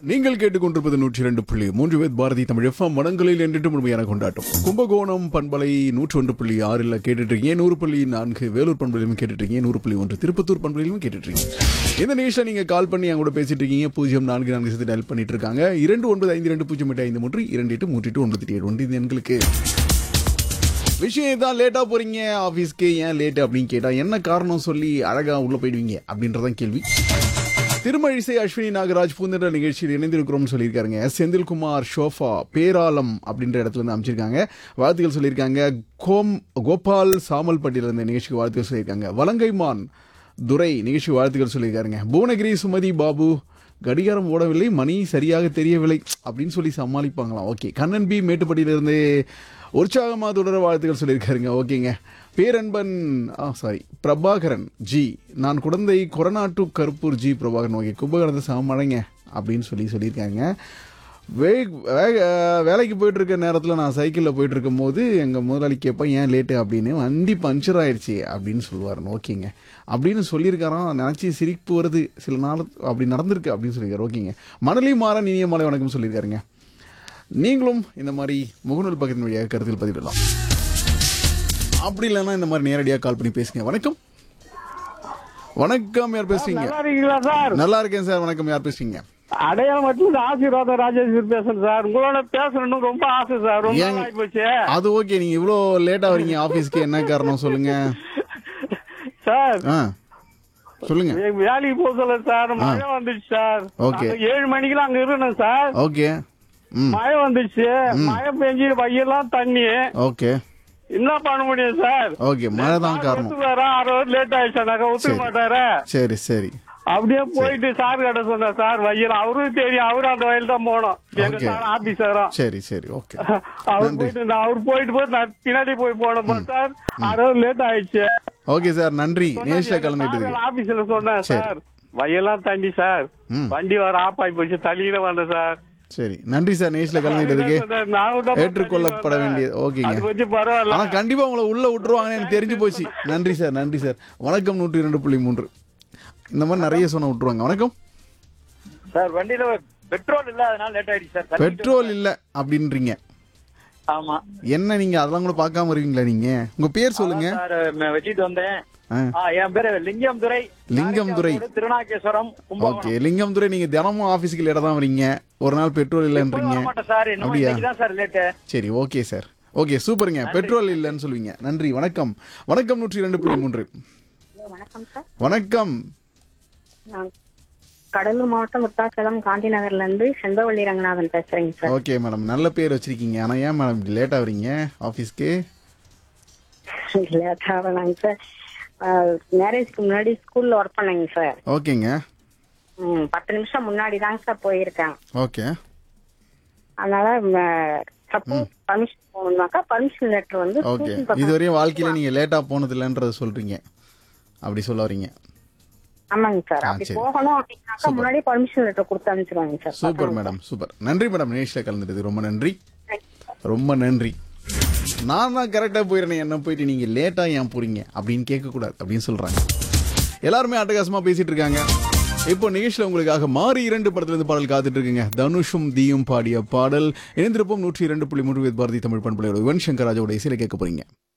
நீங்கள் கேட்டுக்கொண்டிருப்பது நூற்றி இரண்டு புள்ளி மூன்று வேத் பாரதி தமிழ் எஃப்எம் மனங்களில் என்றிட்டு முழுமையான கொண்டாட்டம் கும்பகோணம் பண்பலை நூற்றி ஒன்று புள்ளி ஆறில் கேட்டுட்டு இருக்கீங்க நூறு புள்ளி நான்கு வேலூர் பண்பலையிலும் கேட்டுட்டு இருக்கீங்க நூறு புள்ளி ஒன்று திருப்பத்தூர் பண்பலையிலும் கேட்டுட்டு இருக்கீங்க இந்த நிகழ்ச்சியில் நீங்க கால் பண்ணி என் கூட பேசிட்டு இருக்கீங்க பூஜ்ஜியம் நான்கு நான்கு சேர்த்து டயல் பண்ணிட்டு இருக்காங்க இரண்டு ஒன்பது ஐந்து ரெண்டு பூஜ்ஜியம் எட்டு ஐந்து மூன்று இரண்டு எட்டு மூன்று எட்டு ஒன்பது ஏழு ஒன்று இது எங்களுக்கு விஷயம் தான் லேட்டாக போறீங்க ஆஃபீஸ்க்கு ஏன் லேட் அப்படின்னு கேட்டா என்ன காரணம் சொல்லி அழகா உள்ள போயிடுவீங்க அப்படின்றதான் கேள்வி திருமழிசை அஸ்வினி நாகராஜ் பூந்தென்ற நிகழ்ச்சியில் இணைந்திருக்கிறோம்னு சொல்லியிருக்காருங்க எஸ் செந்தில்குமார் ஷோஃபா பேராலம் அப்படின்ற இடத்துல இருந்து அமைச்சிருக்காங்க வாழ்த்துக்கள் சொல்லியிருக்காங்க கோம் கோபால் சாமல்பட்டியில இருந்த நிகழ்ச்சிக்கு வாழ்த்துக்கள் சொல்லியிருக்காங்க வலங்கைமான் துரை நிகழ்ச்சி வாழ்த்துக்கள் சொல்லியிருக்காருங்க புவனகிரி சுமதி பாபு கடிகாரம் ஓடவில்லை மணி சரியாக தெரியவில்லை அப்படின்னு சொல்லி சமாளிப்பாங்களாம் ஓகே கண்ணன் பி மேட்டுப்பட்டியிலிருந்து உற்சாகமாக தொடர வாழ்த்துக்கள் சொல்லியிருக்காருங்க ஓகேங்க பேரன்பன் ஆ சாரி பிரபாகரன் ஜி நான் குழந்தை கொரநாட்டு கருப்பூர் ஜி பிரபாகரன் ஓகே கும்பகரணத்தை சமமடைங்க அப்படின்னு சொல்லி சொல்லியிருக்காங்க வே வே- வேலைக்கு போயிட்டு இருக்க நேரத்தில் நான் சைக்கிளில் போயிட்டு இருக்கும் போது எங்கள் முதலாளி கேட்பேன் ஏன் லேட்டு அப்படின்னு வண்டி பஞ்சர் ஆயிடுச்சு அப்படின்னு சொல்லுவார் ஓகேங்க அப்படின்னு சொல்லியிருக்காராம் நினச்சி சிரிப்பு வருது சில நாள் அப்படி நடந்திருக்கு அப்படின்னு சொல்லியிருக்காரு ஓகேங்க மணலி மாறன் இனிய மாலை வணக்கம் சொல்லியிருக்காருங்க நீங்களும் இந்த மாதிரி முகநூல் பக்கத்தின் வழியாக கருத்தில் பதிவிடலாம் அப்படி இல்லைன்னா இந்த மாதிரி நேரடியாக கால் பண்ணி பேசுங்க வணக்கம் வணக்கம் யார் பேசுறீங்க நல்லா இருக்கீங்களா சார் நல்லா இருக்கேன் சார் வணக்கம் யார் பேசுறீங்க அடையாளம் மட்டும் ஆசீர்வாதம் ராஜேஸ்வரி பேசுறேன் சார் உங்களோட பேசணும்னு ரொம்ப ஆசை சார் ரொம்ப ஏன்? நாள் ஆயிப்போச்சு அது ஓகே நீங்க இவ்வளோ லேட்டா வரீங்க ஆபீஸ்க்கு என்ன காரணம் சொல்லுங்க சார் ஆ சொல்லுங்க எங்க வேலைக்கு போக சொல்ல சார் மழை வந்துச்சு சார் Okay. நாங்க ஏழு மணிக்கெல்லாம் அங்க இருந்தோம் சார் ஓகே ம் மழை வந்துச்சு மழை பெஞ்சு வையெல்லாம் தண்ணி ஓகே என்ன பண்ண முடியும் சார் ஓகே மழை தான் காரணம் வேற ஆறு ஹவர் லேட் ஆயிடுச்சு நாங்க ஒத்துக்க சரி. மாட்டாரு சரி சரி அப்படியே போயிட்டு சார் கிட்ட சொன்னேன் சார் வயல் அவரும் தெரியும் அவரும் அந்த வயல் தான் போனோம் எங்க Okay. சார் ஆபீசரும் சரி சரி ஓகே அவர் நன்றி. போயிட்டு நான் அவர் போயிட்டு போய் நான் பின்னாடி போய் போனோம் சார் அரை லேட் ஆயிடுச்சு ஓகே சார் நன்றி நேஷ்ல கலந்துட்டு ஆபீஸ்ல சொன்னேன் சரி. சார் வயல்லாம் தண்ணி சார் ம். வண்டி வர ஆப் ஆகி போச்சு தள்ளியில வந்தேன் சார் சரி நன்றி சார் நேஷ்ல கலந்துட்டதுக்கு நானும் தான் ஏற்றுக்கொள்ளப்பட தள்ளி வேண்டியது வந்தேன். ஓகேங்க அது கொஞ்சம் பரவாயில்ல ஆனா கண்டிப்பா உங்களை உள்ள விட்டுருவாங்கன்னு எனக்கு தெரிஞ்சு போச்சு நன்றி சார் நன்றி சார் வணக்கம் நூற்றி இரண்டு புள்ளி மூன்று இந்த மாதிரி நிறைய சொன்ன விட்டுருவாங்க வணக்கம் சார் வண்டியில பெட்ரோல் இல்ல அதனால லேட் ஆயிடுச்சு சார் தள்ளிட்டு பெட்ரோல் இல்ல அப்படின்றீங்க ஆமா என்ன நீங்க அதெல்லாம் கூட பார்க்காம இருக்கீங்களா நீங்க உங்க பேர் சொல்லுங்க சார் ம- வச்சுட்டு வந்தேன் ஆ. ஆ, என் பேரு லிங்கம் துரை லிங்கம் துரை. திருநாகேஸ்வரம் கும்பகோணம் ஓகே லிங்கம் துரை நீங்க தினமும் ஆபீஸ்க்கு லேட்டா தான் வரீங்க ஒரு நாள் பெட்ரோல் இல்லைன்றீங்க வர மாட்டேன் சார் இன்னும் அப்படியா? இன்னைக்கு தான் சார் லேட்டு சரி ஓகே சார் ஓகே சூப்பருங்க பெட்ரோல் இல்லைன்னு சொல்லுவீங்க நன்றி வணக்கம் வணக்கம் நூற்றி இரண்டு புள்ளி மூன்று வணக்கம் சார் வணக்கம் நான் கடலூர் மாவட்டம் முத்தாச்சலம் காந்தி நகர்ல இருந்து செந்தவள்ளி ரங்கநாதன் பேசுறேங்க சார் ஓகே மேடம் நல்ல பேர் வச்சிருக்கீங்க ஆனா ஏன் மேடம் இப்படி லேட்டா வரீங்க ஆபீஸ்க்கு லேட்டா வேணாங்க சார் மேரேஜ்க்கு முன்னாடி ஸ்கூல்ல ஒர்க் பண்ணேங்க சார் ஓகேங்க ம், பத்து நிமிஷம் முன்னாடி தாங்க சார் போயிருக்கேன் ஓகே அதனால சப்போஸ் பர்மிஷன் போகணும்னாக்கா பர்மிஷன் லெட்டர் வந்து ஓகே ஸ்கூல் பக்கம் இதுவரையும் வாழ்க்கையில நீங்க லேட்டா போனது இல்லைன்றத சொல்றீங்க அப்படி சொல்ல வரீங்க ஆமாங்க சார் ஆ, அப்படி சரி. போகணும் அப்படின்னாக்கா முன்னாடியே பர்மிஷன் லெட்டர் கொடுத்து அனுப்பிச்சிருவாங்க சார் சூப்பர் மேடம் சூப்பர் நன்றி மேடம் நேஷ்ல கலந்துட்டது ரொம்ப நன்றி ரொம்ப நன்றி நான் தான் கரெக்டாக போயிடுறேன் என்ன போயிட்டு நீங்கள் லேட்டாக ஏன் போறீங்க அப்படின்னு கேட்கக்கூடாது அப்படின்னு சொல்கிறாங்க எல்லாருமே அட்டகாசமாக பேசிட்டு இருக்காங்க இப்போ நிகழ்ச்சியில் உங்களுக்காக மாறி இரண்டு படத்துலேருந்து பாடல் காத்துட்டு இருக்குங்க தனுஷும் தீயும் பாடிய பாடல் இணைந்திருப்போம் நூற்றி இரண்டு புள்ளி மூன்று பாரதி தமிழ் பண்பலையோட யுவன் சங்கர் ராஜாவோட இசையில கேட்க போறீங்க